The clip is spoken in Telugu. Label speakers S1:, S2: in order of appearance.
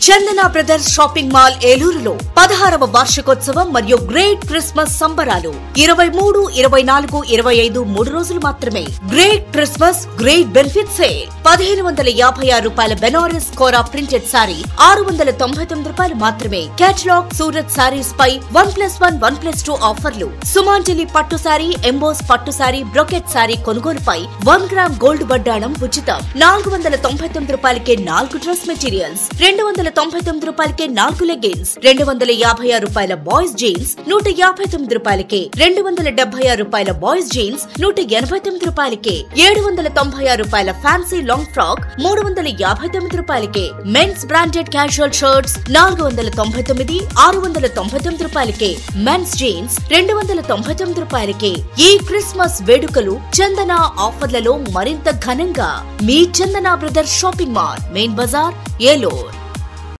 S1: చందన బ్రదర్స్ షాపింగ్ మాల్ ఏలూరులో పదహారవ వార్షికోత్సవం మరియు గ్రేట్ క్రిస్మస్ సంబరాలు ఇరవై మూడు ఇరవై నాలుగు ఇరవై ఐదు మూడు రోజులు మాత్రమే great Christmas great benefit sale పదిహేను వందల యాభై ఆరు రూపాయల బెనారస్ కోరా ప్రింటెడ్ సారీ ఆరు వందల తొంభై తొమ్మిది రూపాయలు మాత్రమే క్యాటలాగ్ సూరత్ సారీస్ పై one plus one one plus two ఆఫర్లు సుమాంజలి పట్టు సారీ ఎంబోస్ పట్టు సారీ బ్రొకెట్ సారీ కొనుగోలుపై వన్ గ్రామ్ గోల్డ్ వడ్డాణం ఉచితం నాలుగు వందల తొంభై తొమ్మిది రూపాయలకే నాలుగు డ్రెస్ మెటీరియల్స్ రెండు వందల తొంభై తొమ్మిది రూపాయలకే నాలుగు లెగిన్స్ రెండు వందల యాభై ఆరు రూపాయల బాయ్స్ జీన్స్ నూట యాభై తొమ్మిది రూపాయలకే రెండు వందల డెబ్బై ఆరు రూపాయల బాయ్స్ జీన్స్ నూట ఎనభై తొమ్మిది రూపాయలకే ఏడు వందల తొంభై ఆరు రూపాయల ఫ్యాన్సీ లాంగ్ ఫ్రాక్ మూడు వందల యాభై తొమ్మిది రూపాయలకే మెన్స్ బ్రాండెడ్ క్యాజువల్ షర్ట్స్ నాలుగు వందల తొంభై తొమ్మిది ఆరు వందల తొంభై తొమ్మిది రూపాయలకే మెన్స్ జీన్స్ రెండు వందల తొంభై తొమ్మిది రూపాయలకే ఈ క్రిస్మస్ వేడుకలు చందన ఆఫర్లలో మరింత ఘనంగా మీ Chandana brothers shopping mall main Bazar ఏలూర్